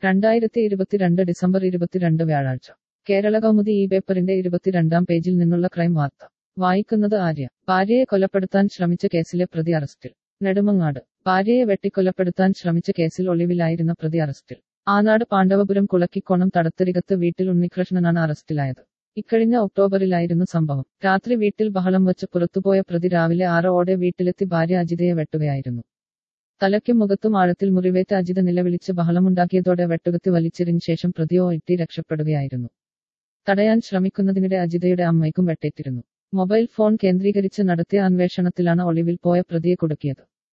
രണ്ടായിരത്തി ഇരുപത്തിരണ്ട് ഡിസംബർ ഇരുപത്തിരണ്ട് വ്യാഴാഴ്ച കേരള കൗമുദി ഈ പേപ്പറിന്റെ ഇരുപത്തിരണ്ടാം പേജിൽ നിന്നുള്ള ക്രൈം വാർത്ത വായിക്കുന്നത് ആര്യ ഭാര്യയെ കൊലപ്പെടുത്താൻ ശ്രമിച്ച കേസിലെ പ്രതി അറസ്റ്റിൽ നെടുമങ്ങാട് ഭാര്യയെ വെട്ടിക്കൊലപ്പെടുത്താൻ ശ്രമിച്ച കേസിൽ ഒളിവിലായിരുന്ന പ്രതി അറസ്റ്റിൽ ആനാട് പാണ്ഡവപുരം കുളക്കിക്കോണം തടത്തരികത്ത് വീട്ടിൽ ഉണ്ണികൃഷ്ണനാണ് അറസ്റ്റിലായത് ഇക്കഴിഞ്ഞ ഒക്ടോബറിലായിരുന്നു സംഭവം രാത്രി വീട്ടിൽ ബഹളം വെച്ച് പുറത്തുപോയ പ്രതി രാവിലെ ആറോടെ വീട്ടിലെത്തി ഭാര്യ അജിതയെ വെട്ടുകയായിരുന്നു തലയ്ക്കും മുഖത്തും ആഴത്തിൽ മുറിവേറ്റ അജിത നിലവിളിച്ച് ബഹളമുണ്ടാക്കിയതോടെ വെട്ടുകത്തി വലിച്ചെറിഞ്ഞ ശേഷം പ്രതിയോ എത്തി രക്ഷപ്പെടുകയായിരുന്നു തടയാൻ ശ്രമിക്കുന്നതിനിടെ അജിതയുടെ അമ്മയ്ക്കും വെട്ടേറ്റിരുന്നു മൊബൈൽ ഫോൺ കേന്ദ്രീകരിച്ച് നടത്തിയ അന്വേഷണത്തിലാണ് ഒളിവിൽ പോയ പ്രതിയെ കുടുക്കിയത്